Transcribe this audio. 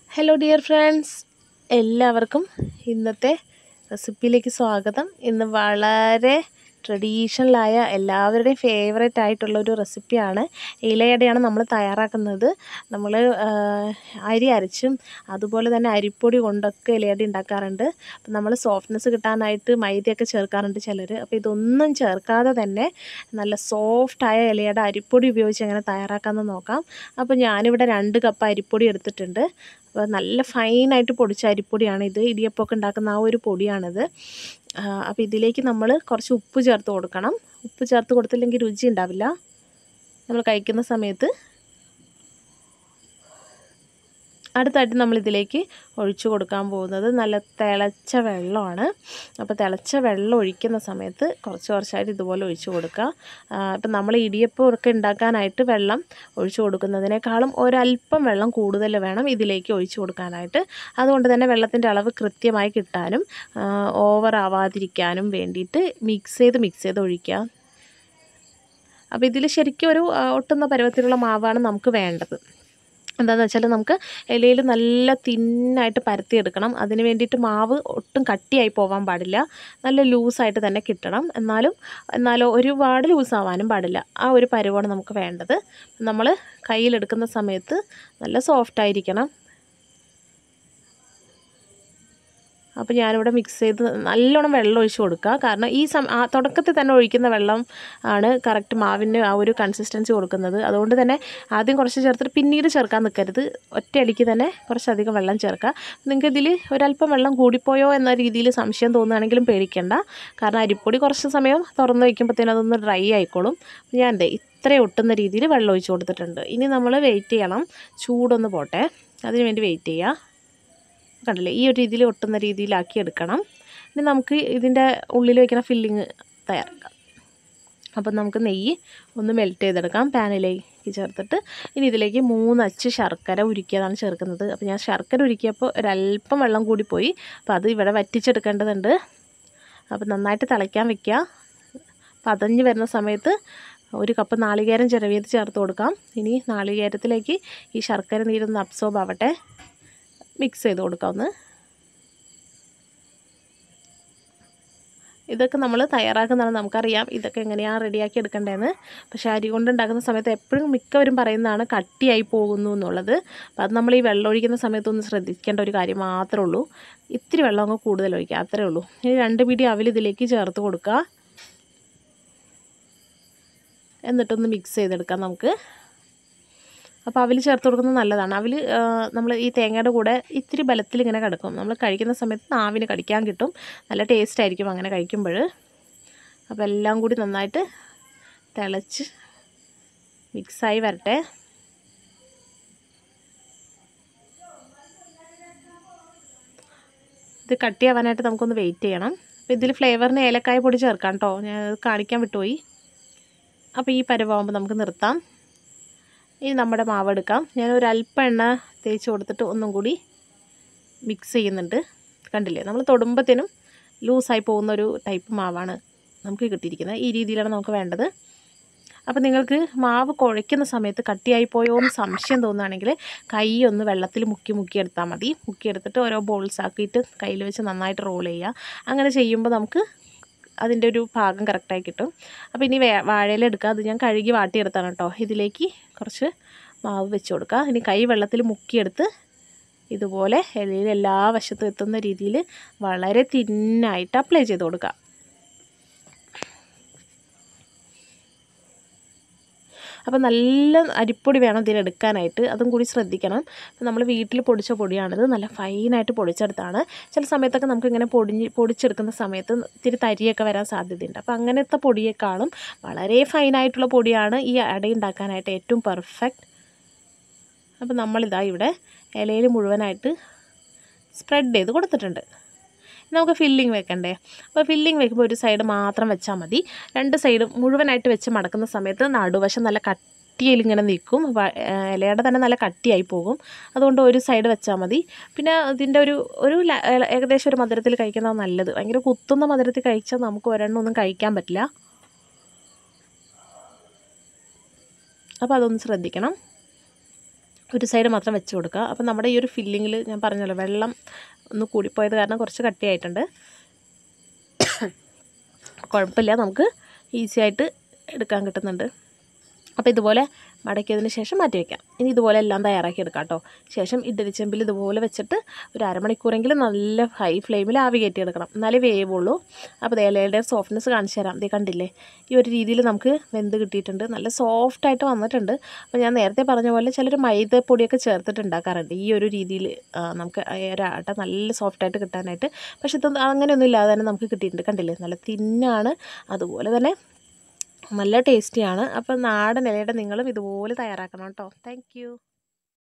hello dear friends എല്ലാവർക്കും ഇന്നത്തെ റെസിപ്പിയിലേക്ക് സ്വാഗതം ഇന്ന് വളരെ ട്രഡീഷണലായ എല്ലാവരുടെയും ഫേവറേറ്റ് ആയിട്ടുള്ള ഒരു റെസിപ്പിയാണ് ഇലയടയാണ് നമ്മൾ തയ്യാറാക്കുന്നത് നമ്മൾ അരി അരച്ചും അതുപോലെ തന്നെ അരിപ്പൊടി കൊണ്ടൊക്കെ ഇലയട ഉണ്ടാക്കാറുണ്ട് അപ്പം നമ്മൾ സോഫ്റ്റ്നെസ് കിട്ടാനായിട്ട് മൈദയൊക്കെ ചേർക്കാറുണ്ട് ചിലർ അപ്പോൾ ഇതൊന്നും ചേർക്കാതെ തന്നെ നല്ല സോഫ്റ്റായ ഇലയുടെ അരിപ്പൊടി ഉപയോഗിച്ച് എങ്ങനെ തയ്യാറാക്കാമെന്ന് നോക്കാം അപ്പോൾ ഞാനിവിടെ രണ്ട് കപ്പ് അരിപ്പൊടി എടുത്തിട്ടുണ്ട് അപ്പോൾ നല്ല ഫൈനായിട്ട് പൊടിച്ച അരിപ്പൊടിയാണ് ഇത് ഇടിയപ്പമൊക്കെ ഉണ്ടാക്കുന്ന ആ ഒരു പൊടിയാണിത് അപ്പോൾ ഇതിലേക്ക് നമ്മൾ കുറച്ച് ഉപ്പ് ചേർത്ത് കൊടുക്കണം ഉപ്പ് ചേർത്ത് കൊടുത്തില്ലെങ്കിൽ രുചി ഉണ്ടാവില്ല നമ്മൾ കഴിക്കുന്ന സമയത്ത് അടുത്തായിട്ട് നമ്മൾ ഇതിലേക്ക് ഒഴിച്ചു കൊടുക്കാൻ പോകുന്നത് നല്ല തിളച്ച വെള്ളമാണ് അപ്പോൾ തിളച്ച വെള്ളം ഒഴിക്കുന്ന സമയത്ത് കുറച്ച് കുറച്ചായിട്ട് ഇതുപോലെ ഒഴിച്ചു കൊടുക്കുക ഇപ്പം നമ്മൾ ഇടിയപ്പം ഒക്കെ ഉണ്ടാക്കാനായിട്ട് വെള്ളം ഒഴിച്ചു കൊടുക്കുന്നതിനേക്കാളും ഒരല്പം വെള്ളം കൂടുതൽ വേണം ഇതിലേക്ക് ഒഴിച്ചു കൊടുക്കാനായിട്ട് അതുകൊണ്ട് തന്നെ വെള്ളത്തിൻ്റെ അളവ് കൃത്യമായി കിട്ടാനും ഓവർ ആവാതിരിക്കാനും വേണ്ടിയിട്ട് മിക്സ് ചെയ്ത് മിക്സ് ചെയ്ത് ഒഴിക്കുക അപ്പോൾ ഇതിൽ ശരിക്കും ഒരു ഒട്ടുന്ന പരുവത്തിലുള്ള മാവാണ് നമുക്ക് വേണ്ടത് എന്താണെന്ന് വെച്ചാൽ നമുക്ക് ഇലയിൽ നല്ല തിന്നായിട്ട് പരത്തിയെടുക്കണം അതിന് വേണ്ടിയിട്ട് മാവ് ഒട്ടും കട്ടിയായി പോകാൻ പാടില്ല നല്ല ലൂസായിട്ട് തന്നെ കിട്ടണം എന്നാലും എന്നാലോ ഒരുപാട് ലൂസാവാനും പാടില്ല ആ ഒരു പരുവാണ് നമുക്ക് വേണ്ടത് നമ്മൾ കയ്യിലെടുക്കുന്ന സമയത്ത് നല്ല സോഫ്റ്റായിരിക്കണം അപ്പോൾ ഞാനിവിടെ മിക്സ് ചെയ്ത് നല്ലോണം വെള്ളം ഒഴിച്ച് കൊടുക്കുക കാരണം ഈ സം ആ തുടക്കത്തിൽ തന്നെ ഒഴിക്കുന്ന വെള്ളം ആണ് കറക്റ്റ് മാവിന് ആ ഒരു കൺസിസ്റ്റൻസി കൊടുക്കുന്നത് അതുകൊണ്ട് തന്നെ ആദ്യം കുറച്ച് ചേർത്തിട്ട് പിന്നീട് ചേർക്കാൻ നിൽക്കരുത് ഒറ്റയടിക്ക് തന്നെ കുറച്ചധികം വെള്ളം ചേർക്കുക നിങ്ങൾക്ക് ഇതിൽ ഒരല്പം വെള്ളം കൂടിപ്പോയോ എന്ന രീതിയിൽ സംശയം തോന്നുകയാണെങ്കിലും പേടിക്കേണ്ട കാരണം അരിപ്പൊടി കുറച്ച് സമയം തുറന്ന് വയ്ക്കുമ്പോഴത്തേനും അതൊന്ന് ഡ്രൈ ആയിക്കോളും ഞാൻ ദേ ഇത്രയും ഒട്ടുന്ന രീതിയിൽ വെള്ളം ഒഴിച്ച് കൊടുത്തിട്ടുണ്ട് ഇനി നമ്മൾ വെയിറ്റ് ചെയ്യണം ചൂടൊന്ന് പോട്ടെ അതിന് വേണ്ടി വെയിറ്റ് ചെയ്യുക കണ്ടില്ലേ ഈ ഒരു രീതിയിൽ ഒട്ടുന്ന രീതിയിലാക്കി എടുക്കണം ഇനി നമുക്ക് ഇതിൻ്റെ ഉള്ളിൽ വയ്ക്കുന്ന ഫില്ലിങ് തയ്യാറാക്കാം അപ്പം നമുക്ക് നെയ്യ് ഒന്ന് മെൽറ്റ് ചെയ്തെടുക്കാം പാനിലേക്ക് ചേർത്തിട്ട് ഇനി ഇതിലേക്ക് മൂന്ന് അച്ച് ശർക്കര ഉരുക്കിയതാണ് ചേർക്കുന്നത് അപ്പോൾ ഞാൻ ശർക്കര ഉരുക്കിയപ്പോൾ ഒരല്പം വെള്ളം കൂടി പോയി അപ്പോൾ അത് ഇവിടെ വറ്റിച്ചെടുക്കേണ്ടതുണ്ട് അപ്പോൾ നന്നായിട്ട് തിളയ്ക്കാൻ വെക്കുക പതഞ്ഞ് വരുന്ന സമയത്ത് ഒരു കപ്പ് നാളികേരം ചിരവിയത് ചേർത്ത് കൊടുക്കാം ഇനി നാളികേരത്തിലേക്ക് ഈ ശർക്കര നീരൊന്ന് അബ്സോർബ് ആവട്ടെ മിക്സ് ചെയ്ത് കൊടുക്കാവുന്ന ഇതൊക്കെ നമ്മൾ തയ്യാറാക്കുന്നതാണ് നമുക്കറിയാം ഇതൊക്കെ എങ്ങനെയാണ് റെഡിയാക്കി എടുക്കേണ്ടതെന്ന് പക്ഷേ അരി കൊണ്ട് ഉണ്ടാക്കുന്ന സമയത്ത് എപ്പോഴും മിക്കവരും പറയുന്നതാണ് കട്ടിയായി പോകുന്നു എന്നുള്ളത് അപ്പോൾ അത് നമ്മൾ ഈ വെള്ളം ഒഴിക്കുന്ന സമയത്തൊന്ന് ശ്രദ്ധിക്കേണ്ട ഒരു കാര്യം മാത്രമേ ഉള്ളൂ ഇത്തിരി വെള്ളം അങ്ങ് കൂടുതൽ ഒഴിക്കുക അത്രേ ഉള്ളൂ ഇനി രണ്ട് പിടി അവിൽ ഇതിലേക്ക് ചേർത്ത് കൊടുക്കുക എന്നിട്ടൊന്ന് മിക്സ് ചെയ്തെടുക്കാം നമുക്ക് അപ്പോൾ അവിൽ ചേർത്ത് കൊടുക്കുന്നത് നല്ലതാണ് അവിൽ നമ്മൾ ഈ തേങ്ങയുടെ കൂടെ ഇത്തിരി ബലത്തിൽ ഇങ്ങനെ കിടക്കും നമ്മൾ കഴിക്കുന്ന സമയത്ത് നാവിന് കടിക്കാൻ കിട്ടും നല്ല ടേസ്റ്റ് ആയിരിക്കും അങ്ങനെ കഴിക്കുമ്പോൾ അപ്പോൾ എല്ലാം കൂടി നന്നായിട്ട് തിളച്ച് മിക്സായി വരട്ടെ ഇത് കട്ടിയാവാനായിട്ട് നമുക്കൊന്ന് വെയിറ്റ് ചെയ്യണം അപ്പോൾ ഇതിൽ ഫ്ലേവറിന് ഏലക്കായ പൊടി ചേർക്കാം കേട്ടോ ഞാൻ കാണിക്കാൻ വിട്ടുപോയി അപ്പോൾ ഈ പരുവാകുമ്പോൾ നമുക്ക് നിർത്താം ഇനി നമ്മുടെ മാവ് എടുക്കാം ഞാൻ ഒരു അല്പം എണ്ണ തേച്ച് കൊടുത്തിട്ട് ഒന്നും കൂടി മിക്സ് ചെയ്യുന്നുണ്ട് കണ്ടില്ലേ നമ്മൾ തൊടുമ്പത്തിനും ലൂസായി പോകുന്ന ഒരു ടൈപ്പ് മാവാണ് നമുക്ക് കിട്ടിയിരിക്കുന്നത് ഈ രീതിയിലാണ് നമുക്ക് വേണ്ടത് അപ്പോൾ നിങ്ങൾക്ക് മാവ് കുഴയ്ക്കുന്ന സമയത്ത് കട്ടിയായി പോയോ എന്ന് സംശയം തോന്നുകയാണെങ്കിൽ കൈ ഒന്ന് വെള്ളത്തിൽ മുക്കി മുക്കി എടുത്താൽ മതി മുക്കി എടുത്തിട്ട് ഓരോ ബോൾസ് ആക്കിയിട്ട് കയ്യിൽ വെച്ച് നന്നായിട്ട് റോൾ ചെയ്യുക അങ്ങനെ ചെയ്യുമ്പോൾ നമുക്ക് അതിൻ്റെ ഒരു ഭാഗം കറക്റ്റായി കിട്ടും അപ്പോൾ ഇനി വേ വാഴയില എടുക്കുക അത് ഞാൻ കഴുകി വാട്ടിയെടുത്താണ് കേട്ടോ ഇതിലേക്ക് കുറച്ച് മാവ് വെച്ച് കൊടുക്കുക ഇനി കൈ വെള്ളത്തിൽ മുക്കിയെടുത്ത് ഇതുപോലെ ഇലയിൽ എല്ലാ വശത്തും എത്തുന്ന രീതിയിൽ വളരെ തിന്നായിട്ട് അപ്ലൈ ചെയ്ത് കൊടുക്കുക അപ്പോൾ നല്ല അരിപ്പൊടി വേണം ഇതിലെടുക്കാനായിട്ട് അതും കൂടി ശ്രദ്ധിക്കണം നമ്മൾ വീട്ടിൽ പൊടിച്ച പൊടിയാണിത് നല്ല ഫൈനായിട്ട് പൊടിച്ചെടുത്താണ് ചില സമയത്തൊക്കെ നമുക്ക് ഇങ്ങനെ പൊടിഞ്ഞ് പൊടിച്ചെടുക്കുന്ന സമയത്ത് ഇത്തിരി തരിയൊക്കെ വരാൻ സാധ്യതയുണ്ട് അപ്പോൾ അങ്ങനത്തെ പൊടിയേക്കാളും വളരെ ഫൈനായിട്ടുള്ള പൊടിയാണ് ഈ അട ഉണ്ടാക്കാനായിട്ട് ഏറ്റവും പെർഫെക്റ്റ് അപ്പോൾ നമ്മളിതാ ഇവിടെ ഇലയിൽ മുഴുവനായിട്ട് സ്പ്രെഡ് ചെയ്ത് കൊടുത്തിട്ടുണ്ട് നമുക്ക് ഫില്ലിങ് വെക്കണ്ടേ അപ്പോൾ ഫില്ലിങ് വെക്കുമ്പോൾ ഒരു സൈഡ് മാത്രം വെച്ചാൽ മതി രണ്ട് സൈഡും മുഴുവനായിട്ട് വെച്ച് മടക്കുന്ന സമയത്ത് നടുവശം നല്ല കട്ടിയിൽ ഇങ്ങനെ നിൽക്കും ഇലയുടെ തന്നെ നല്ല കട്ടിയായി പോകും അതുകൊണ്ട് ഒരു സൈഡ് വെച്ചാൽ മതി പിന്നെ ഇതിൻ്റെ ഒരു ഒരു ഏകദേശം ഒരു മധുരത്തിൽ കഴിക്കുന്നത് നല്ലത് ഭയങ്കര കുത്തുന്ന മധുരത്തിൽ കഴിച്ചാൽ നമുക്ക് ഒരെണ്ണം ഒന്നും കഴിക്കാൻ പറ്റില്ല അപ്പോൾ അതൊന്ന് ശ്രദ്ധിക്കണം ഒരു സൈഡ് മാത്രം വെച്ച് കൊടുക്കുക അപ്പോൾ നമ്മുടെ ഈ ഒരു ഫില്ലിങ്ങിൽ ഞാൻ പറഞ്ഞല്ലോ വെള്ളം ഒന്ന് കൂടിപ്പോയത് കാരണം കുറച്ച് കട്ടിയായിട്ടുണ്ട് കുഴപ്പമില്ല നമുക്ക് ഈസി ആയിട്ട് എടുക്കാൻ കിട്ടുന്നുണ്ട് അപ്പോൾ ഇതുപോലെ മടക്കിയതിന് ശേഷം മാറ്റി വയ്ക്കാം ഇനി ഇതുപോലെ എല്ലാം തയ്യാറാക്കി എടുക്കാം കേട്ടോ ശേഷം ഇഡ്ഡലി ചെമ്പിൽ ഇതുപോലെ വെച്ചിട്ട് ഒരു അരമണിക്കൂറെങ്കിലും നല്ല ഹൈ ഫ്ലെയിമിൽ ആവി കയറ്റി എടുക്കണം എന്നാലേ വേവുള്ളൂ അപ്പോൾ ദേ ഇലയുടെ സോഫ്റ്റ്നെസ് കാണിച്ചു തരാം ദേ കണ്ടില്ലേ ഈ ഒരു രീതിയിൽ നമുക്ക് വെന്ത് കിട്ടിയിട്ടുണ്ട് നല്ല സോഫ്റ്റായിട്ട് വന്നിട്ടുണ്ട് അപ്പോൾ ഞാൻ നേരത്തെ പറഞ്ഞ പോലെ ചിലർ മൈദപ്പൊടിയൊക്കെ ചേർത്തിട്ട് ഉണ്ടാക്കാറുണ്ട് ഈ ഒരു രീതിയിൽ നമുക്ക് ആ ഒരു അട നല്ല സോഫ്റ്റായിട്ട് കിട്ടാനായിട്ട് പക്ഷെ ഇത് അങ്ങനെയൊന്നും ഇല്ലാതെ തന്നെ നമുക്ക് കിട്ടിയിട്ടുണ്ട് കണ്ടില്ലേ നല്ല തിന്നാണ് അതുപോലെ തന്നെ നല്ല ടേസ്റ്റിയാണ് അപ്പോൾ നാടൻ ഇലയുടെ നിങ്ങളും ഇതുപോലെ തയ്യാറാക്കണം കേട്ടോ താങ്ക്